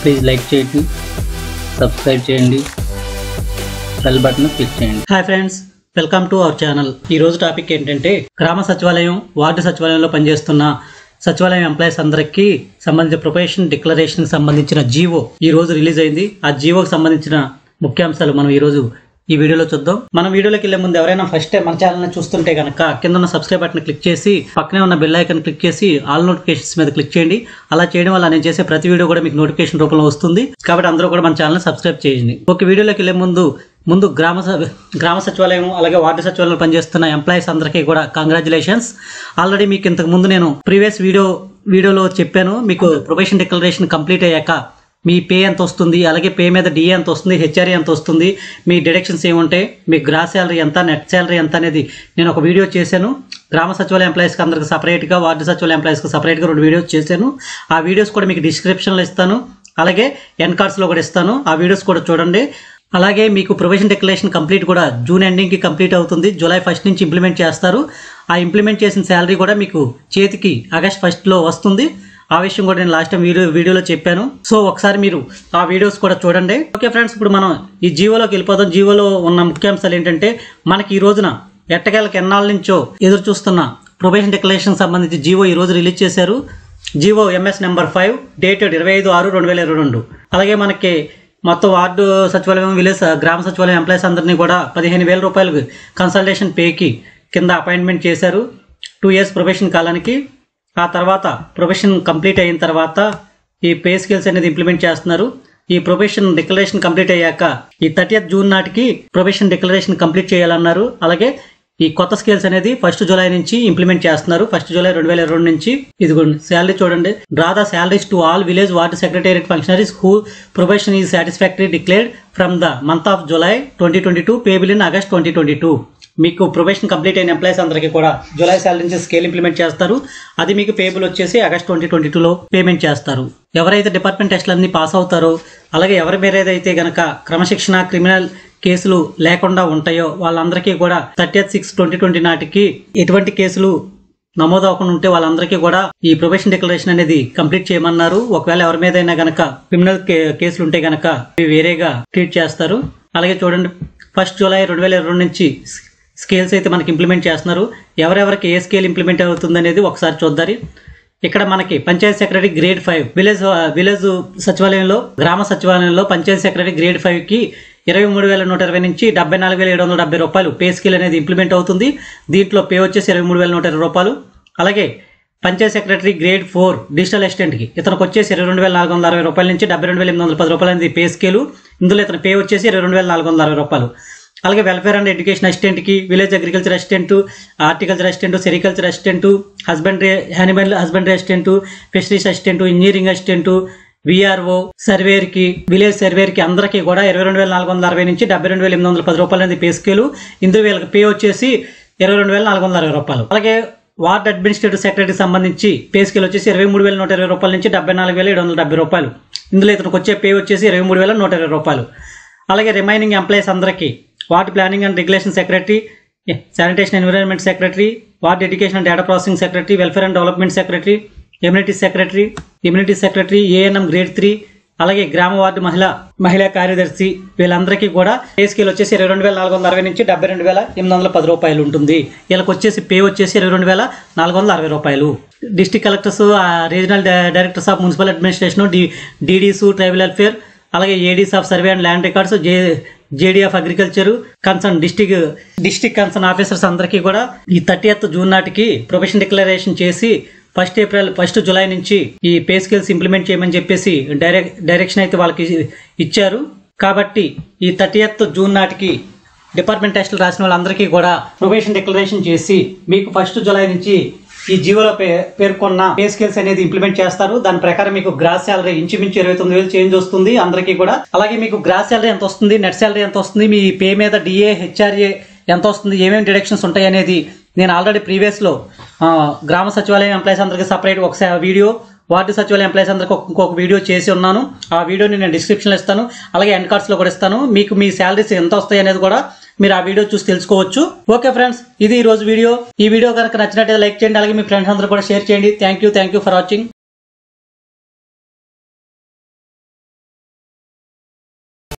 please like చేయండి subscribe చేయండి bell button click చేయండి hi friends welcome to our channel ఈ రోజు టాపిక్ ఏంటంటే గ్రామ సచివాలయం వార్డు సచివాలయంలో పనిచేస్తున్న సచివాలయం ఎంప్లాయీస్ అందరికీ సంబంధించిన ప్రొఫెషన్ డిక్లరేషన్ సంబంధించిన జీవో ఈ రోజు రిలీజ్ అయింది ఆ జీవోకి సంబంధించిన ముఖ్యాంశాలు మనం ఈ రోజు ఈ వీడియోలో చూద్దాం మన వీడియోలోకి వెళ్ళే ముందు ఎవరైనా ఫస్ట్ టైం మన ఛానల్ చూస్తుంటే కనుక కింద ఉన్న సబ్స్క్రైబ్ బటన్ క్లిక్ చేసి పక్కనే ఉన్న బెల్ ఐకాన్ క్లిక్ చేసి ఆల్ నోటిఫికేషన్స్ మీద క్లిక్ చేయండి అలా చేయడం వల్ల నేను చేసే ప్రతి వీడియో కూడా మీకు నోటిఫికేషన్ రూపంలో వస్తుంది కాబట్టి అందరూ కూడా మన ఛానల్ సబ్స్క్రైబ్ చేయండి ఒక వీడియోలోకి వెళ్ళే ముందు ముందు గ్రామ స- గ్రామ సచివాలయం అలాగే వార్డు సచివాలయంలో పనిచేస్తున్న ఎంప్లాయీస్ అందరికీ కూడా కంగ్రాచులేషన్స్ ఆల్రెడీ మీకు ఇంతకు ముందు నేను ప్రీవియస్ వీడియో వీడియోలో చెప్పాను మీకు ప్రొఫెషన్ డిక్లరేషన్ కంప్లీట్ అయ్యాక మీ పే ఎంత వస్తుంది అలాగే పే మీద డిఏ ఎంత వస్తుంది హెచ్ఆర్ఏ ఎంత వస్తుంది మీ డిడక్షన్స్ ఏముంటాయి మీ గ్రాస్ శాలరీ ఎంత నెట్ శాలరీ ఎంత అనేది నేను ఒక వీడియో చేశాను గ్రామ సచివాలయ ఎంప్లాయీస్కి అందరికి సపరేట్గా వార్డు సచివాలయ ఎంప్లాయీస్కి సపరేట్గా రెండు వీడియోస్ చేశాను ఆ వీడియోస్ కూడా మీకు డిస్క్రిప్షన్లో ఇస్తాను అలాగే ఎన్ కార్డ్స్లో కూడా ఇస్తాను ఆ వీడియోస్ కూడా చూడండి అలాగే మీకు ప్రొవిజన్ డిక్లరేషన్ కంప్లీట్ కూడా జూన్ ఎండింగ్కి కంప్లీట్ అవుతుంది జూలై ఫస్ట్ నుంచి ఇంప్లిమెంట్ చేస్తారు ఆ ఇంప్లిమెంట్ చేసిన శాలరీ కూడా మీకు చేతికి ఆగస్ట్ ఫస్ట్లో వస్తుంది ఆ విషయం కూడా నేను లాస్ట్ టైం వీడియో వీడియోలో చెప్పాను సో ఒకసారి మీరు ఆ వీడియోస్ కూడా చూడండి ఓకే ఫ్రెండ్స్ ఇప్పుడు మనం ఈ జీవోలోకి వెళ్ళిపోదాం జీవోలో ఉన్న ముఖ్యాంశాలు ఏంటంటే మనకి ఈ రోజున ఎట్టకేళ్ళకి ఎన్నాళ్ళ నుంచో ఎదురు చూస్తున్న ప్రొబేషన్ డిక్లరేషన్ సంబంధించి జీవో ఈ రోజు రిలీజ్ చేశారు GO MS number five dated ఇరవై ఐదు ఆరు రెండు వేల ఇరవై రెండు అలాగే మనకి మొత్తం వార్డు సచివాలయం విలేజ్ గ్రామ సచివాలయం ఎంప్లాయీస్ అందరినీ కూడా పదిహేను వేల రూపాయలు కన్సల్టేషన్ పేకి కింద అపాయింట్మెంట్ చేశారు టూ ఇయర్స్ ప్రొఫెషన్ కాలానికి ఆ తర్వాత ప్రొఫెషన్ కంప్లీట్ అయిన తర్వాత ఈ పే స్కిల్స్ అనేది ఇంప్లిమెంట్ చేస్తున్నారు ఈ ప్రొఫెషన్ డిక్లరేషన్ కంప్లీట్ అయ్యాక ఈ థర్టీయత్ జూన్ నాటికి ప్రొఫెషన్ డిక్లరేషన్ కంప్లీట్ చేయాలన్నారు అలాగే ఈ కొత్త స్కేల్స్ అనేది ఫస్ట్ జూలై నుంచి ఇంప్లిమెంట్ చేస్తున్నారు ఫస్ట్ జూలై రెండు వేల ఇరవై రెండు నుంచి ఇదిగోండి శాలరీ చూడండి draw the salaries to all village ward secretariat functionaries who probation is satisfactory declared from the month of July twenty twenty two payable in August twenty twenty two మీకు probation complete అయిన employees అందరికీ కూడా July salary నుంచి scale implement చేస్తారు అది మీకు payable వచ్చేసి August twenty twenty టూలో పేమెంట్ చేస్తారు ఎవరైతే డిపార్ట్మెంట్ టెస్టులన్నీ పాస్ అవుతారో అలాగే ఎవరి మీద ఏదైతే గనక క్రమశిక్షణ క్రిమినల్ కేసులు లేకుండా ఉంటాయో వాళ్ళందరికీ కూడా థర్టీ సిక్స్ ట్వంటీ ట్వంటీ నాటికి ఎటువంటి కేసులు నమోదు అవ్వకుండా ఉంటే వాళ్ళందరికీ కూడా ఈ ప్రొఫెషన్ డిక్లరేషన్ అనేది కంప్లీట్ చేయమన్నారు ఒకవేళ ఎవరి మీదైనా గనక క్రిమినల్ కే- కేసులు ఉంటే గనక ఇవి వేరేగా ట్రీట్ చేస్తారు అలాగే చూడండి ఫస్ట్ జూలై రెండు వేల ఇరవై రెండు నుంచి స్కేల్స్ అయితే మనకి ఇంప్లిమెంట్ చేస్తున్నారు ఎవరెవరికి ఏ స్కేల్ ఇంప్లిమెంట్ అవుతుంది అనేది ఒకసారి చూద్దారి ఇక్కడ మనకి panchayat secretary grade five village village సచివాలయంలో గ్రామ సచివాలయంలో పంచాయత్ సెక్రటరీ గ్రేడ్ ఫైవ్ కి ఇరవై మూడు వేల నూట ఇరవై నుంచి డెబ్బై నాలుగు వేల ఏడు వందల డెబ్బై రూపాయలు పే స్కేల్ అనేది ఇంప్లిమెంట్ అవుతుంది దీంట్లో పే వచ్చేసి ఇరవై మూడు వేల నూట ఇరవై రూపాయలు అలాగే panchayat secretary grade four digital అసిస్టెంట్కి ఇతనికి వచ్చేసి ఇరవై రెండు వేల నాలుగు వందల అరవై రూపాయల నుంచి డెబ్బై రెండు వేల ఎనిమిది వందల పది రూపాయలు అనేది పే స్కేలు ఇందులో ఇతని పే వచ్చేసి ఇరవై రెండు వేల నాలుగు వందల అరవై రూపాయలు అలాగే వెల్ఫేర్ అండ్ ఎడ్యుకేషన్ అసిస్టెంట్కి village agriculture assistant horticulture assistant sericulture assistant husbandry animal husbandry assistant fisheries assistant engineering assistant VRO surveyor కి విలేజ్ సర్వేర్ కి అందరికీ కూడా ఇరవై రెండు వేల నాలుగు వందల అరవై నుంచి డెబ్బై రెండు వేల ఎనిమిది వందల పది రూపాయలు అనేది పే స్కేలు ఇందులో వీళ్ళకి పే వచ్చేసి ఇరవై రెండు వేల నాలుగు వందల అరవై రూపాయలు అలాగే వార్డ్ అడ్మినిస్ట్రేటివ్ సెక్రటరీ సంబంధించి పే స్కేల్ వచ్చేసి ఇరవై మూడు వేల నూట ఇరవై రూపాయల నుంచి డెబ్బై నాలుగు వేల ఏడు వందల డెబ్బై రూపాయలు ఇందులో ఇతనికి వచ్చే పే వచ్చేసి ఇరవై మూడు వేల నూట ఇరవై రూపాయలు అలాగే రిమైనింగ్ ఎంప్లాయీస్ అందరికీ ward planning and regulation secretary sanitation environment secretary ward education and data processing secretary welfare and development secretary immunity secretary immunity secretary ANM grade three అలాగే గ్రామ వార్డు మహిళ మహిళా కార్యదర్శి వీళ్ళందరికీ కూడా పే స్కేల్ వచ్చేసి ఇరవై రెండు వేల నాలుగు వందల అరవై నుంచి డెబ్బై రెండు వేల ఎనిమిది వందల పది రూపాయలు ఉంటుంది వీళ్ళకి వచ్చేసి పే వచ్చేసి ఇరవై రెండు వేల నాలుగు వందల అరవై రూపాయలు district collectors regional directors of municipal administration D DDs tribal welfare అలాగే ADs of survey and land records J JD of agriculture concern district district concern officers అందరికీ కూడా ఈ థర్టీ జూన్ నాటికి ప్రొఫెషన్ డిక్లరేషన్ చేసి ఫస్ట్ ఏప్రిల్ ఫస్ట్ జూలై నుంచి ఈ pay scales implement చేయమని చెప్పేసి డైరెక్ట్ డైరెక్షన్ అయితే వాళ్ళకి ఇచ్చారు కాబట్టి ఈ థర్టీ జూన్ నాటికి డిపార్ట్మెంట్ టెస్టులు రాసిన వాళ్ళందరికీ కూడా ప్రొఫెషన్ డిక్లరేషన్ చేసి మీకు ఫస్ట్ జూలై నుంచి ఈ జీవోలో పే పేర్కొన్న పే స్కేల్స్ అనేది ఇంప్లిమెంట్ చేస్తారు దాని ప్రకారం మీకు గ్రాస్ శాలరీ ఇంచుమించు ఇరవై తొమ్మిది వేలు చేంజ్ వస్తుంది అందరికీ కూడా అలాగే మీకు గ్రాస్ శాలరీ ఎంత వస్తుంది నెట్ శాలరీ ఎంత వస్తుంది మీ పే మీద డిఏ హెచ్ఆర్ఏ ఎంత వస్తుంది ఏమేమి డిడక్షన్స్ ఉంటాయి అనేది నేను ఆల్రెడీ ప్రీవియస్లో గ్రామ సచివాలయం ఎంప్లాయీస్ అందరికీ సపరేట్ ఒక వీడియో వార్డు సచివాలయం ఎంప్లాయీస్ అందరికి ఒక- ఇంకొక వీడియో చేసి ఉన్నాను ఆ వీడియోని నేను డిస్క్రిప్షన్లో ఇస్తాను అలాగే ఎండ్ కార్డ్స్లో కూడా ఇస్తాను మీకు మీ శాలరీస్ ఎంత వస్తాయి అనేది కూడా మీరు ఆ వీడియో చూసి తెలుసుకోవచ్చు ఓకే ఫ్రెండ్స్ ఇది ఈ రోజు వీడియో ఈ వీడియో కనుక నచ్చినట్లయితే లైక్ చేయండి అలాగే మీ ఫ్రెండ్స్ అందరూ కూడా షేర్ చేయండి thank you thank you for watching